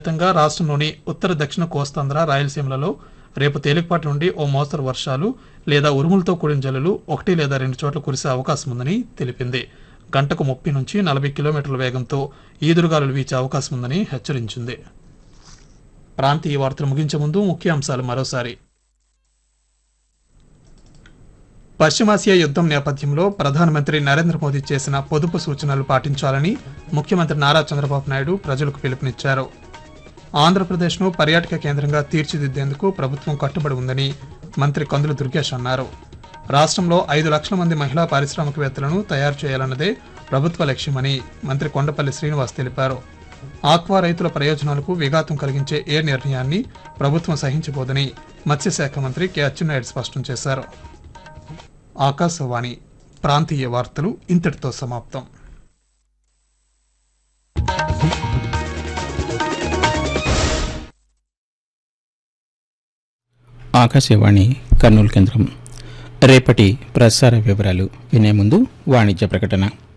వ్యాప్తంగా రాష్ట్రంలోని ఉత్తర దక్షిణ కోస్తాంధ్ర రాయలసీమలలో రేపు తేలికపాటి నుండి ఓ మోస్తరు వర్షాలు లేదా ఉరుములతో కూడిన జల్లులు ఒకటి లేదా రెండు చోట్ల కురిసే అవకాశం ఉందని తెలిపింది గంటకు ముప్పై నుంచి నలభై కిలోమీటర్ల వేగంతో ఈదురుగాలులు వీచే అవకాశం ఉందని హెచ్చరించింది ప్రాంతీయ వార్తలు ముగించే ముందు ముఖ్యాంశాలు మరోసారి పశ్చిమాసియా యుద్ధం నేపథ్యంలో ప్రధానమంత్రి నరేంద్ర మోదీ చేసిన పొదుపు సూచనలు పాటించాలని ముఖ్యమంత్రి నారా చంద్రబాబు నాయుడు ప్రజలకు పిలుపునిచ్చారు ఆంధ్రప్రదేశ్ను పర్యాటక కేంద్రంగా తీర్చిదిద్దేందుకు ప్రభుత్వం కట్టుబడి ఉందని మంత్రి కందుల దుర్గేష్ అన్నారు రాష్ట్రంలో ఐదు లక్షల మంది మహిళా పారిశ్రామికవేత్తలను తయారు చేయాలన్నదే ప్రభుత్వ లక్ష్యమని మంత్రి కొండపల్లి శ్రీనివాస్ తెలిపారు ఆక్వా రైతుల ప్రయోజనాలకు విఘాతం కలిగించే ఏ నిర్ణయాన్ని ప్రభుత్వం సహించబోదని మత్స్యశాఖ మంత్రి కె అచ్చెన్నాయుడు స్పష్టం చేశారు ఆకాశవాణి ప్రాంతీయ వార్తలు ఇంతటితో సమాప్తం ఆకాశవాణి కర్నూలు కేంద్రం రేపటి ప్రసార వివరాలు వినే ముందు వాణిజ్య ప్రకటన